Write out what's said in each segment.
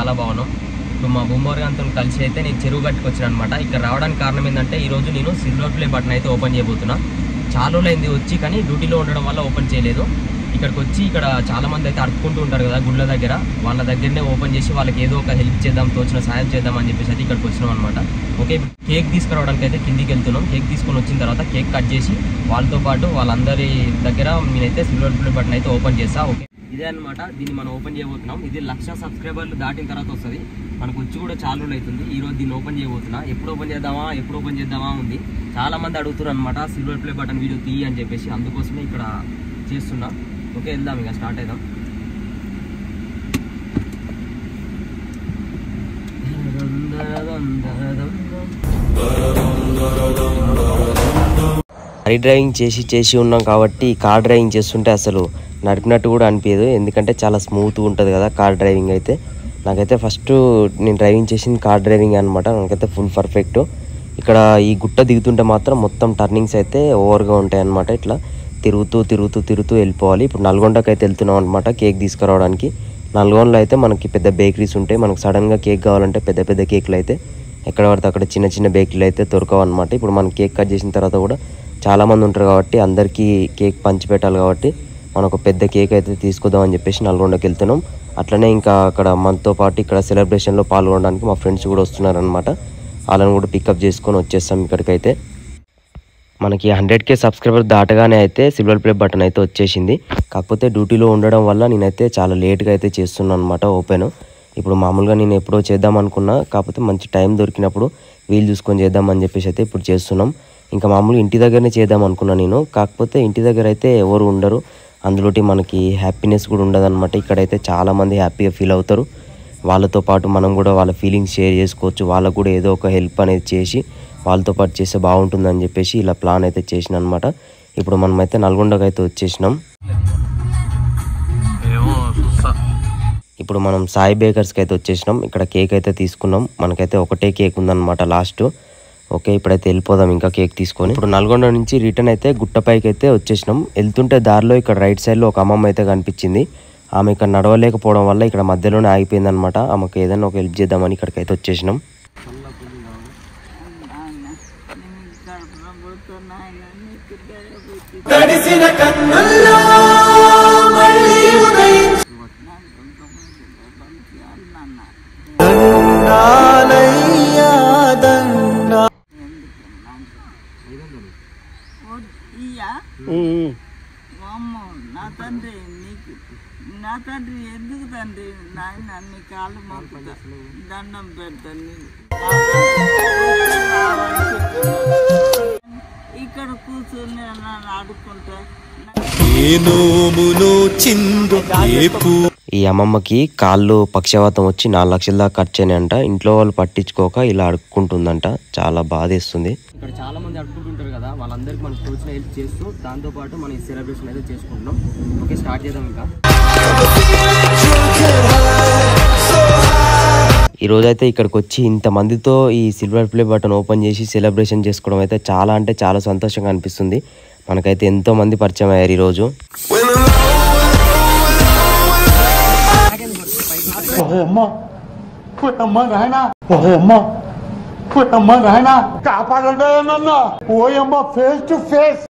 చాలా బాగున్నాం ఇప్పుడు మా బొమ్మగారితో కలిసి అయితే నేను చెరువు కట్టుకొచ్చిన అనమాట ఇక్కడ రావడానికి కారణం ఏంటంటే ఈ రోజు నేను సిల్వర్ ప్లే బటన్ అయితే ఓపెన్ చేయబోతున్నా చాలా రోజులైంది వచ్చి కానీ డ్యూటీలో ఉండడం వల్ల ఓపెన్ చేయలేదు ఇక్కడికి వచ్చి ఇక్కడ చాలా మంది అయితే అడుక్కుంటూ ఉంటారు కదా గుళ్ళ దగ్గర వాళ్ళ దగ్గరనే ఓపెన్ చేసి వాళ్ళకి ఏదో ఒక హెల్ప్ చేద్దాం తోచిన సాయం చేద్దాం అని చెప్పేసి అయితే ఇక్కడికి వచ్చినాం అనమాట ఓకే కేక్ తీసుకురావడానికి అయితే కిందికి వెళ్తున్నాం కేక్ తీసుకొని వచ్చిన తర్వాత కేక్ కట్ చేసి వాళ్ళతో పాటు వాళ్ళందరి దగ్గర నేనైతే సిల్వర్ ప్లే బటన్ అయితే ఓపెన్ చేస్తా ఓకే ఇదే అనమాట దీన్ని మనం ఓపెన్ చేయబోతున్నాం ఇది లక్ష సబ్స్క్రైబర్లు దాటిన తర్వాత వస్తుంది మనకు వచ్చి కూడా చాలా రోజులు అవుతుంది ఈ రోజు దీన్ని ఓపెన్ చేయబోతున్నా ఎప్పుడు ఓపెన్ చేద్దామా ఎప్పుడు ఓపెన్ చేద్దామా ఉంది చాలా మంది అడుగుతున్నారు అనమాట సిల్వర్ ప్లే బటన్ వీడియో తీయి అని చెప్పేసి అందుకోసమే ఇక్కడ చేస్తున్నా ఓకే వెళ్దాం ఇక స్టార్ట్ అవుదాం హై డ్రైవింగ్ చేసి చేసి ఉన్నాం కాబట్టి కార్ డ్రైవింగ్ చేస్తుంటే అసలు నడిపినట్టు కూడా అనిపించదు ఎందుకంటే చాలా స్మూత్ ఉంటుంది కదా కార్ డ్రైవింగ్ అయితే నాకైతే ఫస్ట్ నేను డ్రైవింగ్ చేసింది కార్ డ్రైవింగ్ అనమాట నాకైతే ఫుల్ పర్ఫెక్ట్ ఇక్కడ ఈ గుట్ట దిగుతుంటే మాత్రం మొత్తం టర్నింగ్స్ అయితే ఓవర్గా ఉంటాయి అనమాట ఇట్లా తిరుగుతూ తిరుగుతూ తిరుగుతూ వెళ్ళిపోవాలి ఇప్పుడు నల్గొండకి అయితే వెళ్తున్నాం అనమాట కేక్ తీసుకురావడానికి నల్గొండలో అయితే మనకి పెద్ద బేకరీస్ ఉంటాయి మనకు సడన్గా కేక్ కావాలంటే పెద్ద పెద్ద కేక్లు అయితే ఎక్కడ పడితే అక్కడ చిన్న చిన్న బేకరీలు అయితే దొరకవు అనమాట ఇప్పుడు మనం కేక్ కట్ చేసిన తర్వాత కూడా చాలా మంది ఉంటారు కాబట్టి అందరికీ కేక్ పంచి పెట్టాలి కాబట్టి మనం ఒక పెద్ద కేక్ అయితే తీసుకుందాం అని చెప్పేసి నల్గొండకి వెళ్తున్నాం అట్లనే ఇంకా అక్కడ మనతో పాటు ఇక్కడ సెలబ్రేషన్లో పాల్గొనడానికి మా ఫ్రెండ్స్ కూడా వస్తున్నారనమాట వాళ్ళని కూడా పికప్ చేసుకొని వచ్చేస్తాం ఇక్కడికైతే మనకి హండ్రెడ్ కే సబ్స్క్రైబర్ దాటగానే అయితే సిల్వర్ ప్లే బటన్ అయితే వచ్చేసింది కాకపోతే డ్యూటీలో ఉండడం వల్ల నేనైతే చాలా లేట్గా అయితే చేస్తున్నాను అనమాట ఓపెన్ ఇప్పుడు మామూలుగా నేను ఎప్పుడో చేద్దాం అనుకున్నా కాకపోతే మంచి టైం దొరికినప్పుడు వీలు చూసుకొని చేద్దామని చెప్పేసి అయితే ఇప్పుడు చేస్తున్నాం ఇంకా మామూలుగా ఇంటి దగ్గరనే చేద్దాం అనుకున్నా నేను కాకపోతే ఇంటి దగ్గర అయితే ఎవరు ఉండరు అందులోటి మనకి హ్యాపీనెస్ కూడా ఉండదన్నమాట ఇక్కడైతే చాలామంది హ్యాపీగా ఫీల్ అవుతారు వాళ్ళతో పాటు మనం కూడా వాళ్ళ ఫీలింగ్స్ షేర్ చేసుకోవచ్చు వాళ్ళకు కూడా ఏదో ఒక హెల్ప్ అనేది చేసి వాళ్ళతో పాటు చేస్తే బాగుంటుందని చెప్పేసి ఇలా ప్లాన్ అయితే చేసిన అనమాట ఇప్పుడు మనమైతే నల్గొండకు అయితే వచ్చేసినాం ఇప్పుడు మనం సాయి బేకర్స్కి అయితే వచ్చేసినాం ఇక్కడ కేక్ అయితే తీసుకున్నాం మనకైతే ఒకటే కేక్ ఉందన్నమాట లాస్ట్ ఓకే ఇప్పుడైతే వెళ్ళిపోదాం ఇంకా కేక్ తీసుకొని ఇప్పుడు నల్గొండ నుంచి రిటర్న్ అయితే గుట్టపైకి అయితే వచ్చేసినాం వెళ్తుంటే దారిలో ఇక్కడ రైట్ సైడ్లో ఒక అమ్మమ్మ అయితే కనిపించింది ఆమె ఇక్కడ నడవలేకపోవడం వల్ల ఇక్కడ మధ్యలోనే ఆగిపోయింది అనమాట ఆమెకు ఏదైనా ఒక హెల్ప్ చేద్దామని ఇక్కడికి అయితే వచ్చేసినాం ఇయ్యా అమ్మ నా తండ్రి నీకు నా తండ్రి ఎందుకు తండ్రి నాయన నీ కాళ్ళు మొక్కుతా దండం పెడతా నీకు ఇక్కడ కూర్చొని నన్ను ఆడుకుంటా ఈ అమ్మమ్మకి కాళ్ళు పక్షవాతం వచ్చి నాలుగు లక్షల దాకా ఖర్చు అయినాయంట ఇంట్లో వాళ్ళు పట్టించుకోక ఇలా అడుక్కుంటుందంట చాలా బాధేస్తుంది ఇక్కడ చాలా మంది అడుగుతుంటారు కదా వాళ్ళందరికీ మనకు తోచిన హెల్ప్ చేస్తూ దాంతో పాటు మనం ఈ సెలబ్రేషన్ అయితే చేసుకుంటున్నాం ఓకే స్టార్ట్ చేద్దాం ఇంకా ఈ రోజైతే ఇక్కడికి వచ్చి ఇంతమందితో ఈ సిల్వర్ ప్లే బటన్ ఓపెన్ చేసి సెలబ్రేషన్ చేసుకోవడం అయితే చాలా అంటే చాలా సంతోషంగా అనిపిస్తుంది మనకైతే ఎంతో మంది పరిచయం అయ్యారు ఈరోజు ఓహమ్మా ఓయమ్మ నాయన ఓహమ్మ ఓయమ్మ నాయన కాపాడండి నన్ను ఓయమ్మ ఫేస్ టు ఫేస్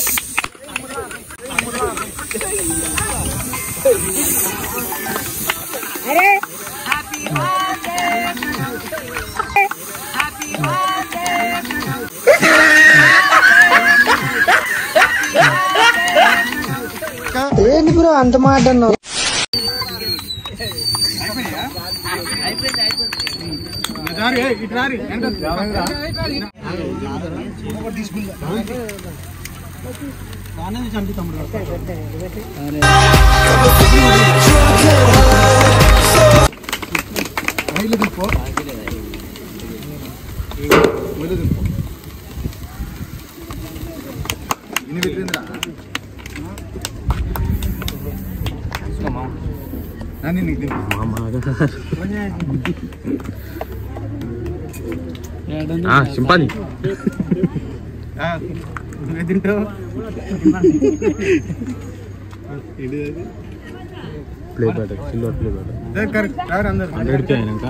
సింపాలి play button silver play button hundred K అయినాక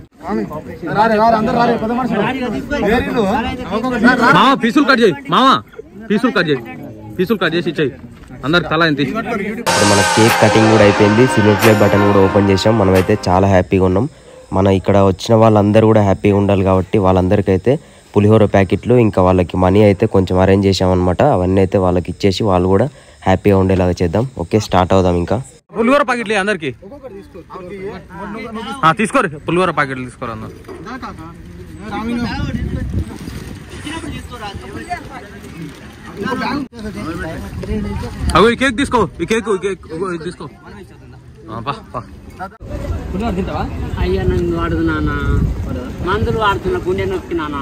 మామ పీసులు కట్ చేయి మామ పీసులు కట్ చేయి పీసులు కట్ చేసి ఇచ్చాయి అందరికి తల ఎంత ఇప్పుడు మన కేక్ కటింగ్ కూడా అయిపోయింది సిల్వర్ ప్లే బటన్ కూడా ఓపెన్ చేసాం మనమైతే చాలా హ్యాపీగా ఉన్నాం మన ఇక్కడ వచ్చిన వాళ్ళందరూ కూడా హ్యాపీగా ఉండాలి కాబట్టి వాళ్ళందరికైతే పులిహోర ప్యాకెట్లు ఇంకా వాళ్ళకి మనీ అయితే కొంచెం అరేంజ్ చేసామన్నమాట అవన్నీ అయితే వాళ్ళకి ఇచ్చేసి వాళ్ళు కూడా హ్యాపీగా ఉండేలాగా చేద్దాం ఓకే స్టార్ట్ అవుదాం ఇంకా పులిహోర ప్యాకెట్లు అందరికి తీసుకోరు పులిహోర ప్యాకెట్లు తీసుకోరు అందరు అగో ఈ కేక్ తీసుకో ఈ కేక్ ఈ కేక్ ఇగో ఇది తీసుకో ఆ, పా పా తింటావా అయ్యా నన్ను వాడదు నాన్న మందులు వాడుతున్నా గుండె నొప్పి నాన్న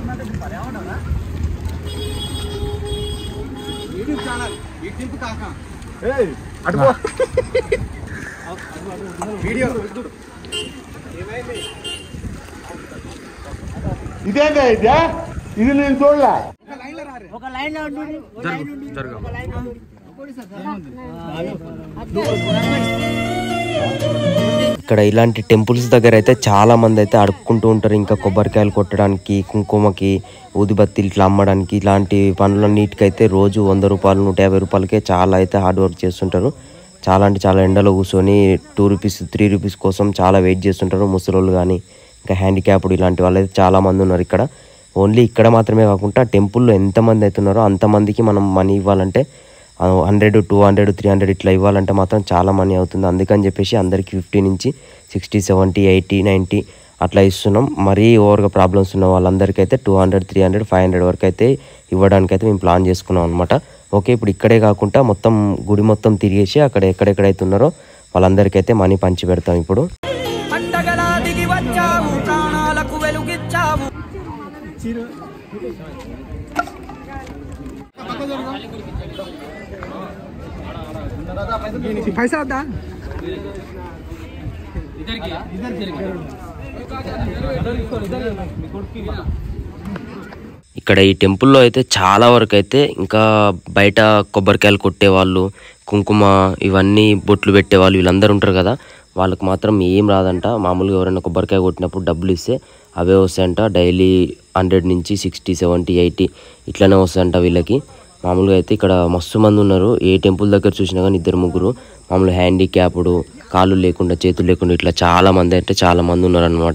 ఇదేంటా ఇదే ఇది నేను చూడలే ఒక లైన్ లో ఉండు జరుగు జరుగు ఇక్కడ ఇలాంటి టెంపుల్స్ దగ్గర అయితే చాలా మంది అయితే అడుక్కుంటూ ఉంటారు ఇంకా కొబ్బరికాయలు కొట్టడానికి కుంకుమకి ఊదిబత్తిలు ఇట్లా అమ్మడానికి ఇలాంటి పనులన్నిటికీ అయితే రోజు వంద రూపాయలు నూట యాభై రూపాయలకే చాలా అయితే హార్డ్ వర్క్ చేస్తుంటారు చాలా అంటే చాలా ఎండలో కూర్చొని టూ రూపీస్ త్రీ రూపీస్ కోసం చాలా వెయిట్ చేస్తుంటారు ముసలోళ్ళు కానీ ఇంకా హ్యాండిక్యాప్డ్ ఇలాంటి వాళ్ళు అయితే చాలా మంది ఉన్నారు ఇక్కడ ఓన్లీ ఇక్కడ మాత్రమే కాకుండా టెంపుల్లో ఎంతమంది అవుతున్నారో అంతమందికి మనం మనీ ఇవ్వాలంటే hundred two hundred three hundred ఇట్లా ఇవ్వాలంటే మాత్రం చాలా మనీ అవుతుంది అందుకని చెప్పేసి అందరికి ఫిఫ్టీ నుంచి సిక్స్టీ సెవెంటీ ఎయిటీ నైంటీ అట్లా ఇస్తున్నాం మరీ ఓవర్గా ప్రాబ్లమ్స్ ఉన్న వాళ్ళందరికీ అయితే two hundred three hundred five hundred వరకు అయితే ఇవ్వడానికి అయితే మేము ప్లాన్ చేసుకున్నాం అనమాట ఓకే ఇప్పుడు ఇక్కడే కాకుండా మొత్తం గుడి మొత్తం తిరిగేసి అక్కడ ఎక్కడెక్కడైతే ఉన్నారో వాళ్ళందరికీ అయితే మనీ పంచి పెడతాం ఇప్పుడు పండగలా దిగి వచ్చావు ప్రాణాలకు వెలుగిచ్చావు ఇక్కడ ఈ టెంపుల్లో అయితే చాలా వరకు అయితే ఇంకా బయట కొబ్బరికాయలు కొట్టేవాళ్ళు కుంకుమ ఇవన్నీ బొట్లు పెట్టేవాళ్ళు వీళ్ళందరూ ఉంటారు కదా వాళ్ళకి మాత్రం ఏం రాదంట మామూలుగా ఎవరైనా కొబ్బరికాయ కొట్టినప్పుడు డబ్బులు ఇస్తే అవే వస్తాయంట డైలీ హండ్రెడ్ నుంచి సిక్స్టీ సెవెంటీ ఎయిటీ ఇట్లనే వస్తాయంట వీళ్ళకి మామూలుగా అయితే ఇక్కడ మస్తు మంది ఉన్నారు ఏ టెంపుల్ దగ్గర చూసినా కానీ ఇద్దరు ముగ్గురు మామూలు హ్యాండిక్యాప్డ్ కాళ్ళు లేకుండా చేతులు లేకుండా ఇట్లా చాలా మంది అంటే చాలా మంది ఉన్నారు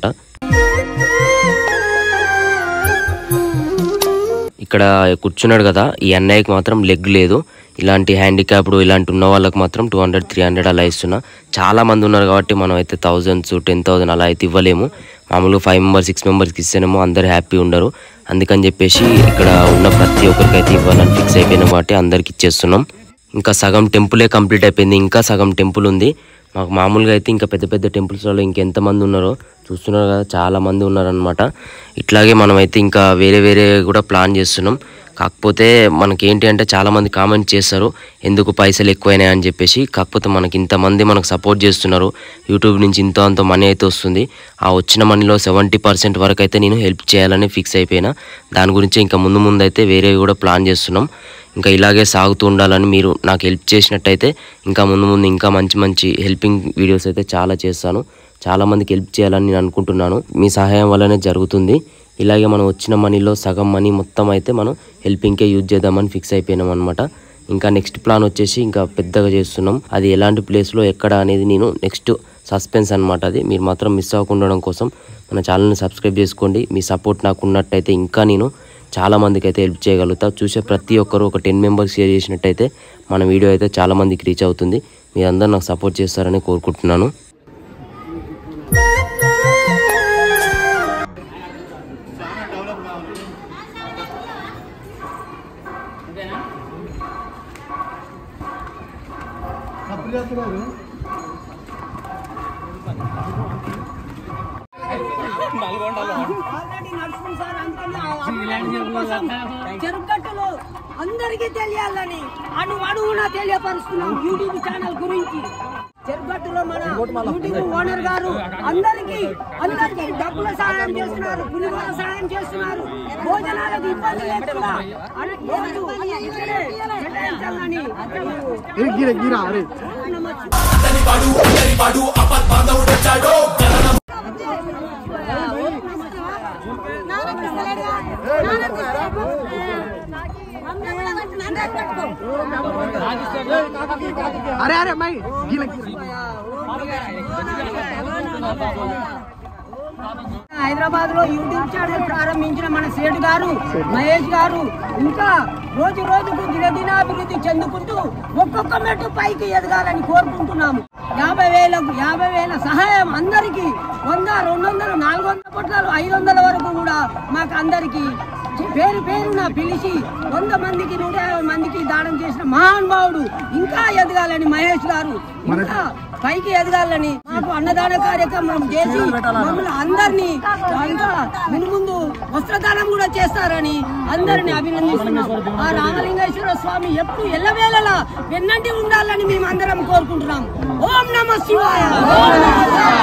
ఇక్కడ కూర్చున్నాడు కదా ఈ అన్నయ్యకి మాత్రం లెగ్ లేదు ఇలాంటి హ్యాండిక్యాప్డ్ ఇలాంటి ఉన్న వాళ్ళకి మాత్రం టూ హండ్రెడ్ త్రీ హండ్రెడ్ అలా ఇస్తున్నా చాలా మంది ఉన్నారు కాబట్టి మనం అయితే థౌజండ్స్ టెన్ థౌసండ్ అలా అయితే ఇవ్వలేము మామూలుగా ఫైవ్ మెంబర్స్ సిక్స్ మెంబర్స్కి ఇస్తేనేమో అందరు హ్యాపీ ఉండరు అందుకని చెప్పేసి ఇక్కడ ఉన్న ప్రతి ఒక్కరికి అయితే ఇవ్వాలని ఫిక్స్ అయిపోయినాం కాబట్టి అందరికి ఇచ్చేస్తున్నాం ఇంకా సగం టెంపులే కంప్లీట్ అయిపోయింది ఇంకా సగం టెంపుల్ ఉంది మాకు మామూలుగా అయితే ఇంకా పెద్ద పెద్ద టెంపుల్స్లలో ఇంకెంతమంది ఉన్నారో చూస్తున్నారు కదా చాలా మంది ఉన్నారనమాట ఇట్లాగే మనం అయితే ఇంకా వేరే వేరే కూడా ప్లాన్ చేస్తున్నాం కాకపోతే మనకి ఏంటి అంటే చాలా మంది కామెంట్ చేస్తారు ఎందుకు పైసలు ఎక్కువైనాయి అని చెప్పేసి కాకపోతే మనకి ఇంతమంది మనకు సపోర్ట్ చేస్తున్నారు యూట్యూబ్ నుంచి ఇంత అంత మనీ అయితే వస్తుంది ఆ వచ్చిన మనీలో సెవెంటీ పర్సెంట్ వరకు అయితే నేను హెల్ప్ చేయాలని ఫిక్స్ అయిపోయినా దాని గురించి ఇంకా ముందు ముందు అయితే వేరేవి కూడా ప్లాన్ చేస్తున్నాం ఇంకా ఇలాగే సాగుతూ ఉండాలని మీరు నాకు హెల్ప్ చేసినట్టయితే ఇంకా ముందు ముందు ఇంకా మంచి మంచి హెల్పింగ్ వీడియోస్ అయితే చాలా చేస్తాను చాలా మందికి హెల్ప్ చేయాలని నేను అనుకుంటున్నాను మీ సహాయం వల్లనే జరుగుతుంది ఇలాగే మనం వచ్చిన మనీలో సగం మనీ మొత్తం అయితే మనం హెల్పింగ్కే యూజ్ చేద్దామని ఫిక్స్ అయిపోయినాం అనమాట ఇంకా నెక్స్ట్ ప్లాన్ వచ్చేసి ఇంకా పెద్దగా చేస్తున్నాం అది ఎలాంటి ప్లేస్లో ఎక్కడ అనేది నేను నెక్స్ట్ సస్పెన్స్ అనమాట అది మీరు మాత్రం మిస్ అవ్వకుండా ఉండడం కోసం మన ఛానల్ని సబ్స్క్రైబ్ చేసుకోండి మీ సపోర్ట్ నాకు ఉన్నట్టయితే ఇంకా నేను చాలా మందికి అయితే హెల్ప్ చేయగలుగుతా చూసే ప్రతి ఒక్కరు ఒక టెన్ మెంబర్స్ షేర్ చేసినట్టయితే మన వీడియో అయితే చాలా మందికి రీచ్ అవుతుంది మీరందరూ నాకు సపోర్ట్ చేస్తారని కోరుకుంటున్నాను చెరుగట్టులు అందరికీ తెలియాలని అణు అణువున తెలియపరుస్తున్నాం యూట్యూబ్ ఛానల్ గురించి చెరుగట్టులో మన యూట్యూబ్ ఓనర్ గారు అందరికి అందరికి డబ్బుల సహాయం చేస్తున్నారు పులిహోర సహాయం చేస్తున్నారు భోజనాలకు ఇబ్బంది లేకుండా అని రోజు ఇక్కడే కేటాయించాలని అరే అరే మై హైదరాబాద్ లో యూట్యూబ్ ఛానల్ ప్రారంభించిన మన సేటు గారు మహేష్ గారు ఇంకా రోజు రోజుకు దినదినాభివృద్ధి చెందుకుంటూ ఒక్కొక్క మెట్టు పైకి ఎదగాలని కోరుకుంటున్నాము యాభై వేలకు యాభై వేల సహాయం అందరికీ వంద రెండు వందలు నాలుగు వందల పొట్లాలు ఐదు వందల వరకు కూడా మాకు అందరికీ పేరు పేరున పిలిచి వంద మందికి నూట యాభై మందికి దానం చేసిన మహానుభావుడు ఇంకా ఎదగాలని మహేష్ గారు ఇంకా పైకి ఎదగాలని మాకు అన్నదాన కార్యక్రమం చేసి మమ్మల్ని అందరినీ ఇంకా ముందు వస్త్రదానం కూడా చేస్తారని అందరిని అభినందిస్తున్నాం ఆ రామలింగేశ్వర స్వామి ఎప్పుడు ఎల్లవేళలా వెన్నంటి ఉండాలని మేము అందరం కోరుకుంటున్నాం ఓం నమ శివాయ ఓం నమః శివాయ.